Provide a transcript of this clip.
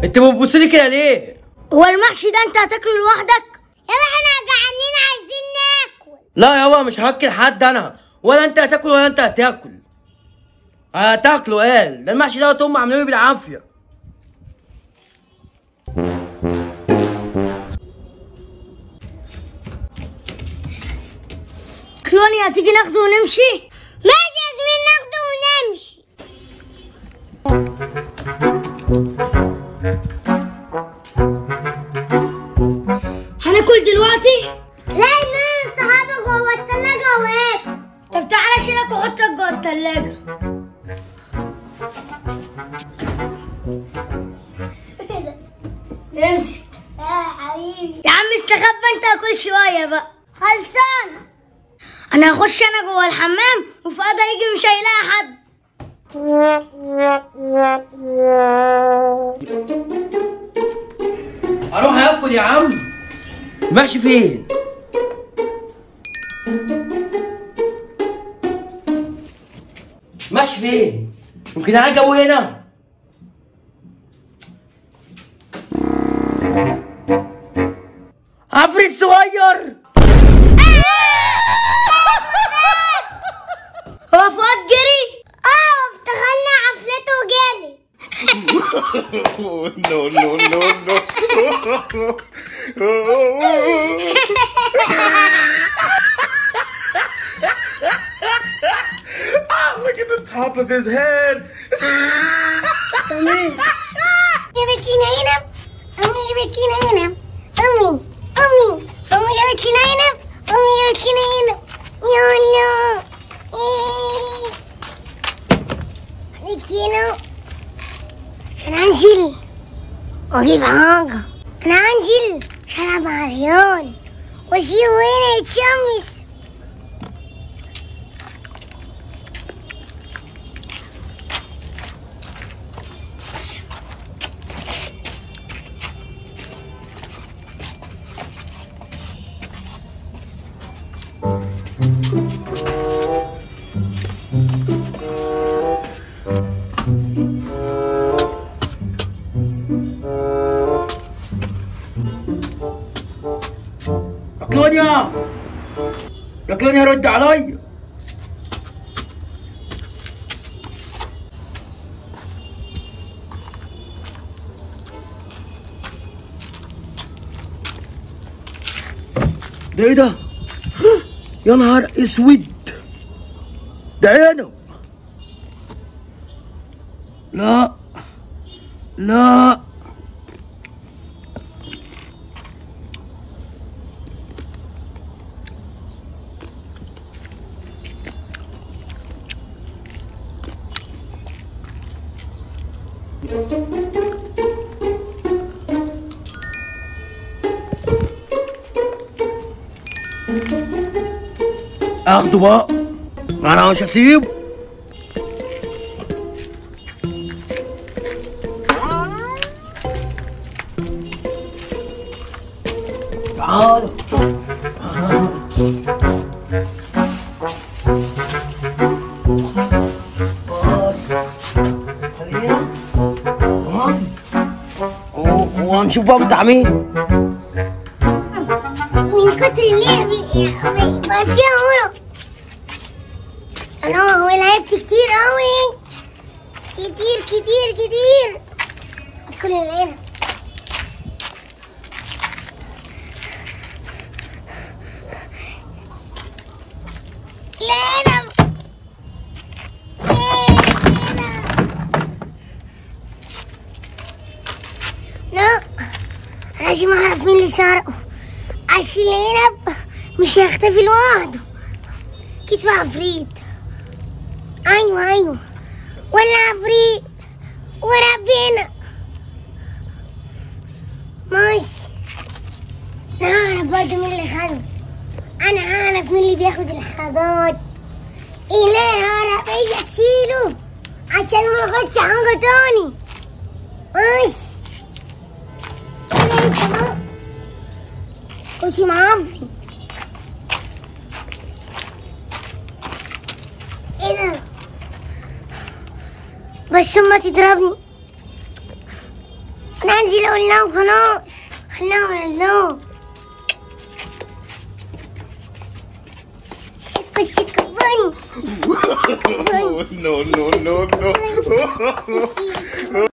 انت بتبص لي كده ليه هو المحشي ده انت هتاكله لوحدك يابا احنا جعانين عايزين ناكل لا يابا مش هاكل حد انا ولا انت هتاكل ولا انت هتاكل هتاكله قال ده المحشي ده هم عاملينه لي بالعافيه كلوني هتيجي ناخده ونمشي ماشي يا زميل ناخده ونمشي هناكل دلوقتي؟ لا يا صحابي جوه التلاجة وهيك طب تعالى شيلك وحطك جوه التلاجة امسك يا حبيبي يا عم استخبى انت كل شوية بقى خلصانة انا هخش انا جوه الحمام وفؤاد هيجي مش هيلاقي حد اروح اكل يا عم المحشي فين المحشي فين يمكن انا جابه هنا عفريت صغير هو فؤاد جري اه افتكرنا عفلته وجالي Oh, no, no, no, no. ah, look at the top of his head. جابت لنا عنب امي جابت لنا عنب امي امي امي جابت لنا عنب امي جابت لنا عنب يا الله عليك هنا عشان انزل واجيب حاجة انا انزل عشان العب مع العيال واسيبه هنا يتشمس يا كلونيا يا كلونيا رد عليا ده ايه ده؟ يا نهار اسود ده عينه لا لا اخده بقى انا مش هسيبه تعال بس خلينا تمام و- وهنشوف بقى بتاع مين من كتر اللعب بقى فيها ورق انا هو لعبت كتير قوي كتير كتير كتير كل الليلة ليلى لا لازم اعرف مين اللي سرقه عشان العنب مش هيختفي لوحده اكيد في عفريت ايوه ايوه ولا عفريت وربنا ماشي انا هعرف برضه مين اللي خده انا هعرف مين اللي بياخد الحاجات ايه هعرف ايه تشيله عشان ما اخدش حاجه تاني ماشي انا انت بقى كنت معفن ايه ده بس ما تضربني انا هنزل اقول لهم خلاص خليهم اقول لهم شكو شكو بن no, no, no, no.